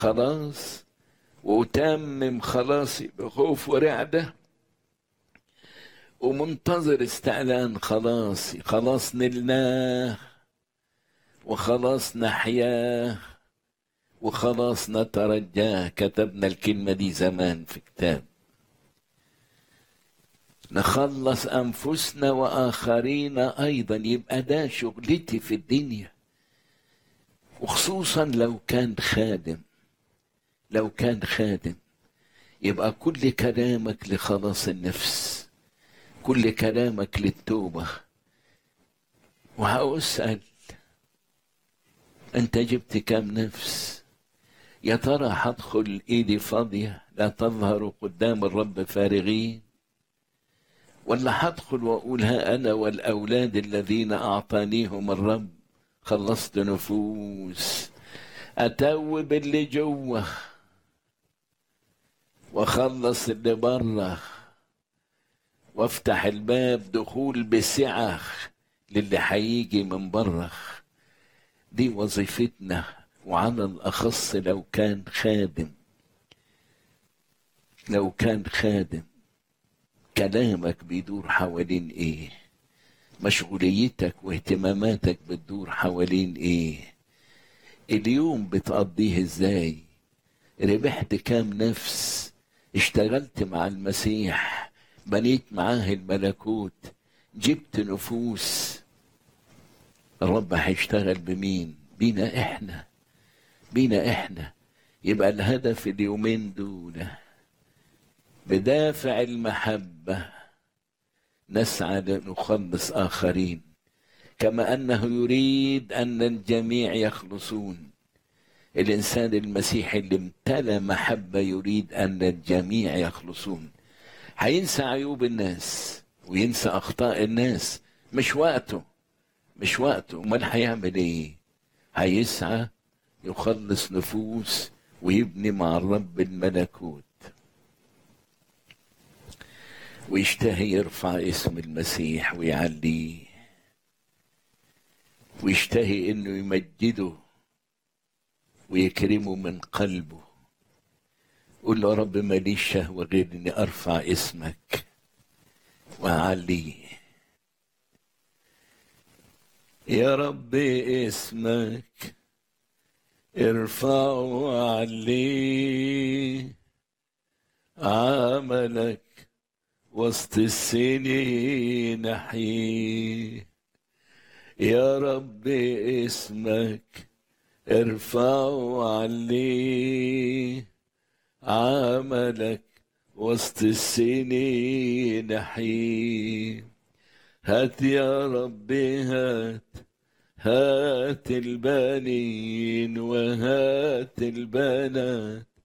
خلاص وأتمم خلاصي بخوف ورعدة ومنتظر استعلان خلاصي خلاص نلناه وخلاص نحياه وخلاص نترجاه كتبنا الكلمة دي زمان في كتاب نخلص أنفسنا وآخرين أيضا يبقى ده شغلتي في الدنيا وخصوصا لو كان خادم لو كان خادم يبقى كل كلامك لخلاص النفس كل كلامك للتوبة وهأسأل أنت جبت كام نفس يا ترى هدخل إيدي فاضية لا تظهر قدام الرب فارغين ولا هدخل وأقول ها أنا والأولاد الذين أعطانيهم الرب خلصت نفوس أتوب اللي جوه وخلص اللي بره وافتح الباب دخول بسعة للي هيجي من بره دي وظيفتنا وعلى الأخص لو كان خادم لو كان خادم كلامك بيدور حوالين ايه مشغوليتك واهتماماتك بتدور حوالين ايه اليوم بتقضيه ازاي ربحت كام نفس اشتغلت مع المسيح بنيت معاه الملكوت جبت نفوس الرب هيشتغل بمين بينا احنا بينا احنا يبقى الهدف اليومين دول بدافع المحبة نسعى لنخلص آخرين كما أنه يريد أن الجميع يخلصون الإنسان المسيحي اللي امتلى محبة يريد أن الجميع يخلصون هينسى عيوب الناس وينسى أخطاء الناس مش وقته مش وقته امال هيعمل ايه هيسعى يخلص نفوس ويبني مع الرب الملكوت ويشتهي يرفع اسم المسيح ويعليه ويشتهي انه يمجده ويكرمه من قلبه قول له يا رب ماليش شهوة غير اني ارفع اسمك واعليه يا رب اسمك ارفع وعليه عملك وسط السنين احييه يا رب اسمك ارفع وعليه عملك وسط السنين احييه هات يا رب هات هات البنين وهات البنات